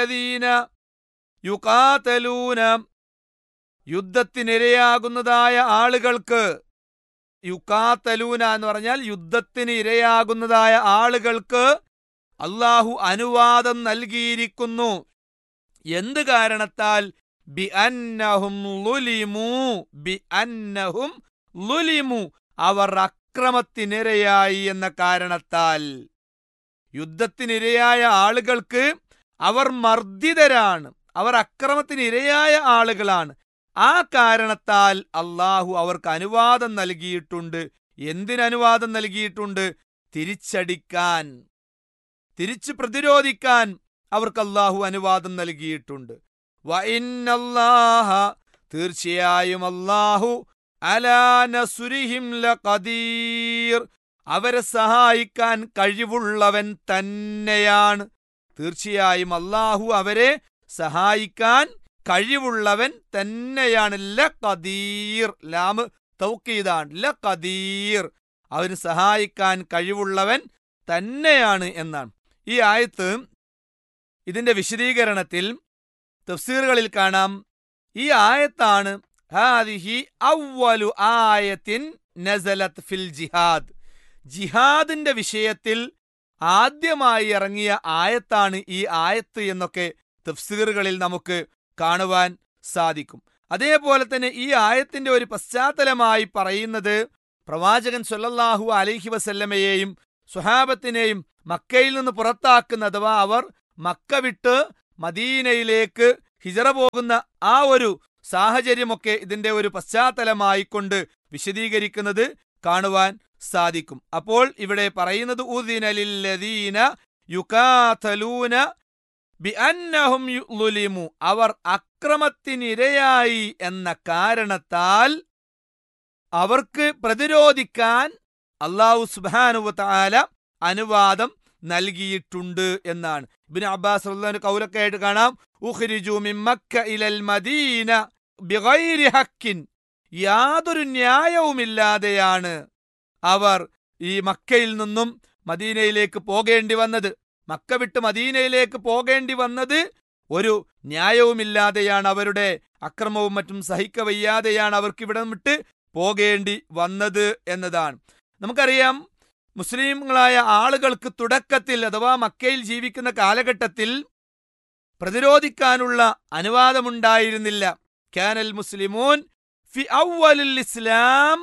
الذين യുഖാതലൂന യുദ്ധത്തിനിരയാകുന്നതായ ആളുകൾക്ക് യുക്കാത്തലൂന എന്ന് പറഞ്ഞാൽ യുദ്ധത്തിന് ഇരയാകുന്നതായ ആളുകൾക്ക് അള്ളാഹു അനുവാദം നൽകിയിരിക്കുന്നു എന്ത് കാരണത്താൽ ബി അന്നഹും ലുലിമു ബി അന്നഹും ലുലിമു അവർ അക്രമത്തിനിരയായി എന്ന കാരണത്താൽ യുദ്ധത്തിനിരയായ ആളുകൾക്ക് അവർ മർദ്ദിതരാണ് അവർ അക്രമത്തിന് ഇരയായ ആളുകളാണ് ആ കാരണത്താൽ അള്ളാഹു അവർക്ക് അനുവാദം നൽകിയിട്ടുണ്ട് എന്തിനനുവാദം നൽകിയിട്ടുണ്ട് തിരിച്ചടിക്കാൻ തിരിച്ചു പ്രതിരോധിക്കാൻ അവർക്ക് അള്ളാഹു അനുവാദം നൽകിയിട്ടുണ്ട് വഇന്നല്ലാഹ തീർച്ചയായും അള്ളാഹു അലാ നസുരിഹിം ലഖദീർ അവരെ സഹായിക്കാൻ കഴിവുള്ളവൻ തന്നെയാണ് തീർച്ചയായും അള്ളാഹു അവരെ സഹായിക്കാൻ കഴിവുള്ളവൻ തന്നെയാണ് ല കദീർ ലാമ് തൗക്കീതാണ് ല കദീർ അവന് സഹായിക്കാൻ കഴിവുള്ളവൻ തന്നെയാണ് എന്നാണ് ഈ ആയത്ത് ഇതിന്റെ വിശദീകരണത്തിൽ തഫ്സീറുകളിൽ കാണാം ഈ ആയത്താണ് ഹാദിഹി അവ്വലു ആയത്തിൻ നസലത്ത് ഫിൽ ജിഹാദ് ജിഹാദിന്റെ വിഷയത്തിൽ ആദ്യമായി ഇറങ്ങിയ ആയത്താണ് ഈ ആയത്ത് എന്നൊക്കെ തഫ്സീറുകളിൽ നമുക്ക് കാണുവാൻ സാധിക്കും അതേപോലെ തന്നെ ഈ ആയത്തിന്റെ ഒരു പശ്ചാത്തലമായി പറയുന്നത് പ്രവാചകൻ സൊല്ലാഹു അലൈഹി വസല്ലമയെയും സുഹാബത്തിനെയും മക്കയിൽ നിന്ന് പുറത്താക്കുന്ന അഥവാ അവർ മക്ക വിട്ട് മദീനയിലേക്ക് ഹിജറ പോകുന്ന ആ ഒരു സാഹചര്യമൊക്കെ ഇതിന്റെ ഒരു പശ്ചാത്തലമായിക്കൊണ്ട് വിശദീകരിക്കുന്നത് കാണുവാൻ സാധിക്കും അപ്പോൾ ഇവിടെ പറയുന്നത് ഉദിനലില്ലദീന യുകാതലൂന ബിഅന്നഹും യുലിമു അവർ അക്രമത്തിനിരയായി എന്ന കാരണത്താൽ അവർക്ക് പ്രതിരോധിക്കാൻ അള്ളാഹു സുബാനുവ താല അനുവാദം നൽകിയിട്ടുണ്ട് എന്നാണ് ഇബിന് അബ്ബാസ് റളിയല്ലാഹു കൗലൊക്കെ ആയിട്ട് കാണാം ഉഖ്രിജു മിൻ മക്ക ഇലൽ മദീന ബിഗൈരി ഹക്കിൻ യാതൊരു ന്യായവുമില്ലാതെയാണ് അവർ ഈ മക്കയിൽ നിന്നും മദീനയിലേക്ക് പോകേണ്ടി വന്നത് മക്ക വിട്ട് മദീനയിലേക്ക് പോകേണ്ടി വന്നത് ഒരു ന്യായവുമില്ലാതെയാണ് അവരുടെ അക്രമവും മറ്റും സഹിക്കവയ്യാതെയാണ് അവർക്ക് ഇവിടെ വിട്ട് പോകേണ്ടി വന്നത് എന്നതാണ് നമുക്കറിയാം മുസ്ലിങ്ങളായ ആളുകൾക്ക് തുടക്കത്തിൽ അഥവാ മക്കയിൽ ജീവിക്കുന്ന കാലഘട്ടത്തിൽ പ്രതിരോധിക്കാനുള്ള അനുവാദമുണ്ടായിരുന്നില്ല കാനൽ മുസ്ലിമൂൻ ഫി അവലിൽ ഇസ്ലാം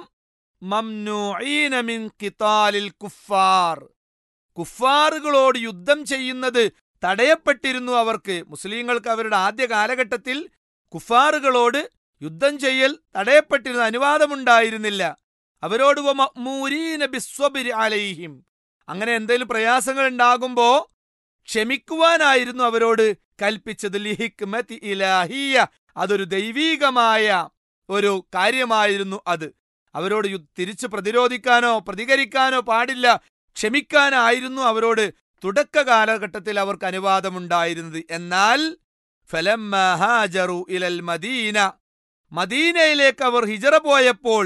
മംനൂഈന മിൻ ഖിതാലിൽ കുഫാർ കുഫാറുകളോട് യുദ്ധം ചെയ്യുന്നത് തടയപ്പെട്ടിരുന്നു അവർക്ക് മുസ്ലിങ്ങൾക്ക് അവരുടെ ആദ്യ കാലഘട്ടത്തിൽ കുഫാറുകളോട് യുദ്ധം ചെയ്യൽ തടയപ്പെട്ടിരുന്നു അനുവാദമുണ്ടായിരുന്നില്ല അവരോട് വമഅ്മൂരീന ബിസ്വബ്രി അലൈഹിം അങ്ങനെ എന്തെങ്കിലും പ്രയാസങ്ങൾ ഉണ്ടാകുമ്പോ ക്ഷമിക്കുവാനായിരുന്നു അവരോട് കൽപ്പിച്ചത് ലിഹിക്മതി ഇലാഹിയ അതൊരു ദൈവീകമായ ഒരു കാര്യമായിരുന്നു അത് അവരോട് യു- തിരിച്ചു പ്രതിരോധിക്കാനോ പ്രതികരിക്കാനോ പാടില്ല ക്ഷമിക്കാനായിരുന്നു അവരോട് തുടക്ക കാലഘട്ടത്തിൽ അവർക്ക് അനുവാദമുണ്ടായിരുന്നത് എന്നാൽ ഫലമ്മ ഹാജറു ഇലൽ മദീന മദീനയിലേക്ക് അവർ ഹിജറ പോയപ്പോൾ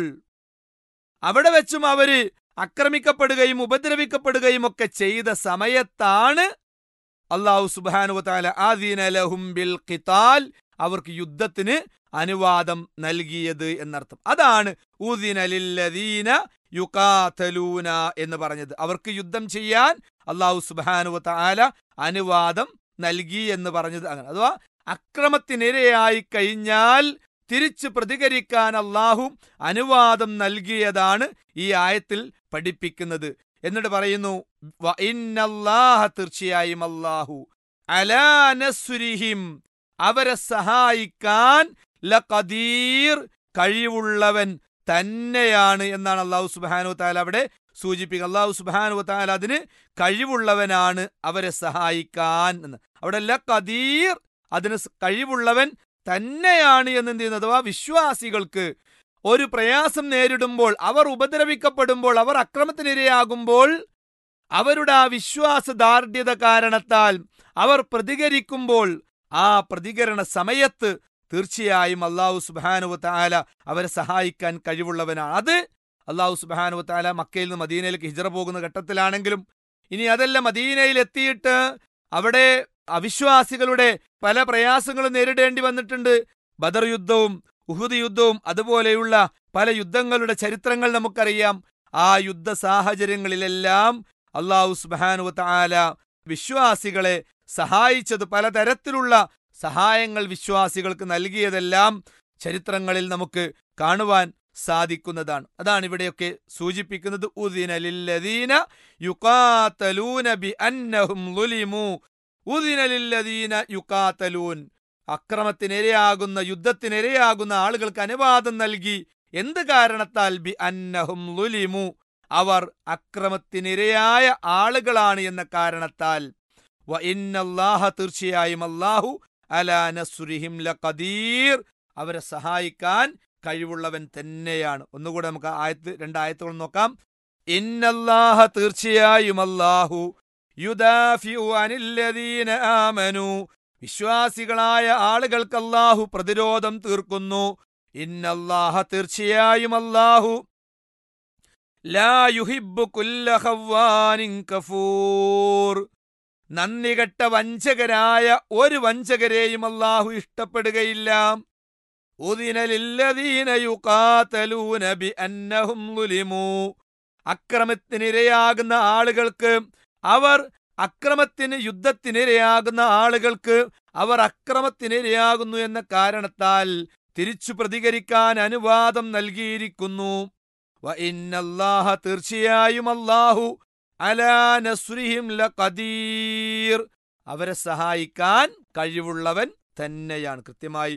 അവിടെ വെച്ചും അവര് ആക്രമിക്കപ്പെടുകയും ഉപദ്രവിക്കപ്പെടുകയും ഒക്കെ ചെയ്ത സമയത്താണ് അള്ളാഹു സുബാനു താല ആദീന ലഹും ബിൽ ഖിതാൽ അവർക്ക് യുദ്ധത്തിന് അനുവാദം നൽകിയത് എന്നർത്ഥം അതാണ് ഊദിനലില്ലദീന യുകാതലൂന എന്ന് പറഞ്ഞത് അവർക്ക് യുദ്ധം ചെയ്യാൻ അള്ളാഹു സുബാനു താല അനുവാദം നൽകി എന്ന് പറഞ്ഞത് അങ്ങനെ അഥവാ അക്രമത്തിനിരയായി കഴിഞ്ഞാൽ തിരിച്ചു പ്രതികരിക്കാൻ അള്ളാഹു അനുവാദം നൽകിയതാണ് ഈ ആയത്തിൽ പഠിപ്പിക്കുന്നത് എന്നിട്ട് പറയുന്നു "വ ഇന്നല്ലാഹ തീർച്ചയായും അള്ളാഹു അലാ നസ്രിഹിം അവരെ സഹായിക്കാൻ ലഖദീർ കഴിവുള്ളവൻ തന്നെയാണ് എന്നാണ് അള്ളാഹു സുബാനു താല അവിടെ സൂചിപ്പിക്കുക അള്ളാഹു സുബാനു താല അതിന് കഴിവുള്ളവനാണ് അവരെ സഹായിക്കാൻ എന്ന് അവിടെ ലഖദീർ അതിന് സ് കഴിവുള്ളവൻ തന്നെയാണ് എന്ന് എന്ത് ചെയ്യുന്നത് അഥവാ വിശ്വാസികൾക്ക് ഒരു പ്രയാസം നേരിടുമ്പോൾ അവർ ഉപദ്രവിക്കപ്പെടുമ്പോൾ അവർ അക്രമത്തിനിരയാകുമ്പോൾ അവരുടെ ആ വിശ്വാസ ദാർഢ്യത കാരണത്താൽ അവർ പ്രതികരിക്കുമ്പോൾ ആ പ്രതികരണ സമയത്ത് തീർച്ചയായും അള്ളാഹു സുബാനുവ താല അവരെ സഹായിക്കാൻ കഴിവുള്ളവനാണ് അത് അള്ളാഹു സുബാനുവ താല മക്കയിൽ നിന്ന് മദീനയിലേക്ക് ഹിജറ പോകുന്ന ഘട്ടത്തിലാണെങ്കിലും ഇനി അതല്ല മദീനയിൽ എത്തിയിട്ട് അവിടെ അവിശ്വാസികളുടെ പല പ്രയാസങ്ങളും നേരിടേണ്ടി വന്നിട്ടുണ്ട് ബദർ യുദ്ധവും ഉഹുദ് യുദ്ധവും അതുപോലെയുള്ള പല യുദ്ധങ്ങളുടെ ചരിത്രങ്ങൾ നമുക്കറിയാം ആ യുദ്ധ സാഹചര്യങ്ങളിലെല്ലാം അള്ളാഹു സുബാനു താല വിശ്വാസികളെ സഹായിച്ചത് പലതരത്തിലുള്ള സഹായങ്ങൾ വിശ്വാസികൾക്ക് നൽകിയതെല്ലാം ചരിത്രങ്ങളിൽ നമുക്ക് കാണുവാൻ സാധിക്കുന്നതാണ് അതാണ് ഇവിടെയൊക്കെ സൂചിപ്പിക്കുന്നത് ഉദിന ലില്ലദീന യുഖാതലൂന ബി അന്നഹും ളുലിമു ഉദിന ലില്ലദീന യുഖാതലൂൻ അക്രമത്തിനിരയാകുന്ന യുദ്ധത്തിനിരയാകുന്ന ആളുകൾക്ക് അനുവാദം നൽകി എന്ത് കാരണത്താൽ ബി അന്നഹും ലുലിമു അവർ അക്രമത്തിനിരയായ ആളുകളാണ് എന്ന കാരണത്താൽ വ ഇന്നല്ലാഹ തീർച്ചയായും അല്ലാഹു അലാ നസ്രിഹിം ലഖദീർ അവരെ സഹായിക്കാൻ കഴിവുള്ളവൻ തന്നെയാണ് ഒന്നുകൂടെ നമുക്ക് ആയത്ത് രണ്ടായത്തുകൾ നോക്കാം ഇന്നല്ലാഹ തീർച്ചയായും അല്ലാഹു യുദാഫിഉ അനില്ലദീന ആമനു വിശ്വാസികളായ ആളുകൾക്ക് അല്ലാഹു പ്രതിരോധം തീർക്കുന്നു ഇന്നല്ലാഹ തീർച്ചയായും അല്ലാഹു ലാ യുഹിബ്ബു കുല്ല ഖവ്വാനിൻ കഫൂർ നന്ദികെട്ട വഞ്ചകരായ ഒരു വഞ്ചകരെയും അല്ലാഹു ഇഷ്ടപ്പെടുകയില്ല ഉദിന ലില്ലദീന യുഖാതലൂന ബിഅന്നഹും ളുലിമു അക്രമത്തിനിരയാകുന്ന ആളുകൾക്ക് അവർ അക്രമത്തിന് യുദ്ധത്തിനിരയാകുന്ന ആളുകൾക്ക് അവർ അക്രമത്തിനിരയാകുന്നു എന്ന കാരണത്താൽ തിരിച്ചു പ്രതികരിക്കാൻ അനുവാദം നൽകിയിരിക്കുന്നു വ ഇന്നല്ലാഹ തീർച്ചയായും അല്ലാഹു അലാ നസ്രിഹിം ലഖദീർ അവരെ സഹായിക്കാൻ കഴിവുള്ളവൻ തന്നെയാണ് കൃത്യമായി